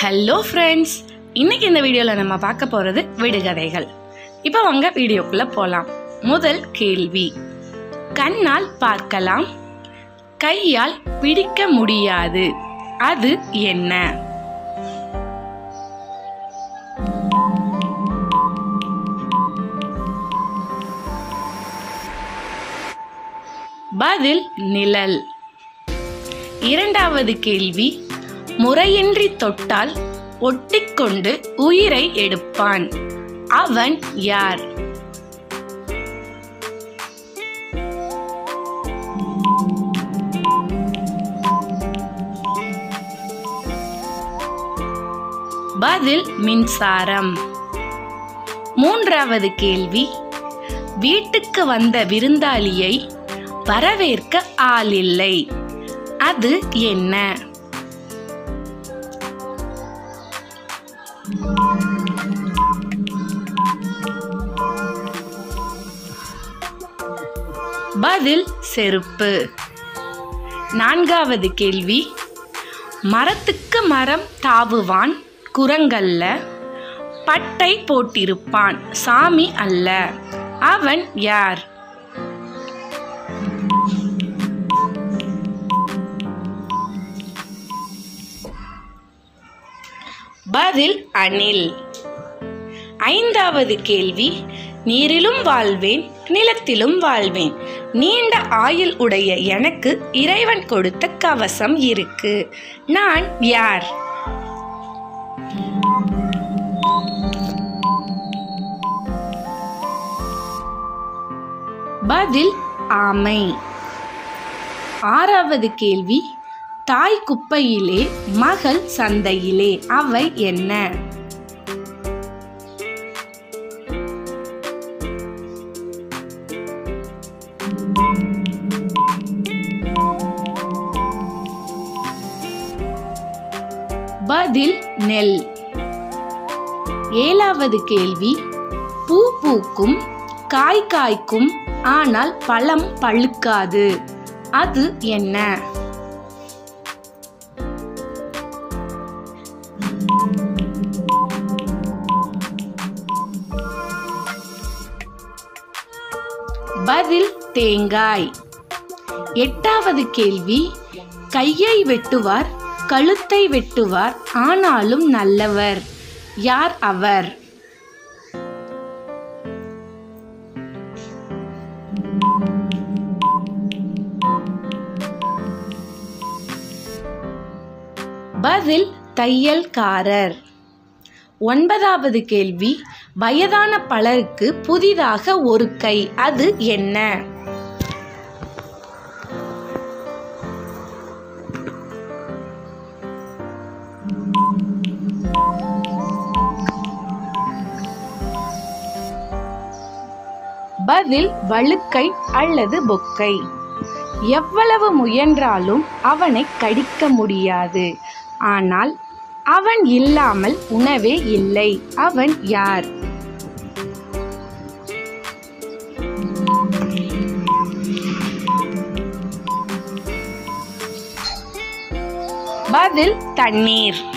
hello friends இன்னைக்கு இந்த வீடியோவில் நம்ம பார்க்க போகிறது விடுகதைகள் இப்போ வாங்க வீடியோக்குள்ளே போகலாம் முதல் கேள்வி கண்ணால் பார்க்கலாம் கையால் பிடிக்க முடியாது அது என்ன பதில் நிழல் இரண்டாவது கேள்வி முறையின்றி தொட்டால் ஒட்டிக்கொண்டு உயிரை எடுப்பான் அவன் யார் பதில் மின்சாரம் மூன்றாவது கேள்வி வீட்டுக்கு வந்த விருந்தாளியை வரவேற்க ஆளில்லை அது என்ன பதில் செருப்பு நான்காவது கேள்வி மரத்துக்கு மரம் தாவுவான் குரங்கல்ல பட்டை போட்டிருப்பான் சாமி அல்ல அவன் யார் பதில் அணில் ஐந்தாவது கேள்வி நீரிலும் வாழ்வேன் நிலத்திலும் வாழ்வேன் நீண்ட ஆயுள் உடைய எனக்கு இறைவன் கொடுத்த கவசம் இருக்கு நான் யார் பதில் ஆமை ஆறாவது கேள்வி தாய் குப்பையிலே மகள் சந்தையிலே அவை என்ன பதில் நெல் ஏழாவது கேள்வி பூ பூக்கும் காய் காய்க்கும் ஆனால் பழம் பழுக்காது அது என்ன பதில் தேங்காய் எட்டாவது கேள்வி கையை வெட்டுவார் கழுத்தை வெட்டுவார் ஆனாலும் நல்லவர் யார் அவர் பதில் தையல்காரர் ஒன்பதாவது கேள்வி வயதான பலருக்கு புதிதாக ஒரு கை அது என்ன பதில் வழுக்கை அல்லது பொக்கை எவ்வளவு முயன்றாலும் அவனை கடிக்க முடியாது ஆனால் அவன் இல்லாமல் உணவே இல்லை அவன் யார் பதில் தண்ணீர்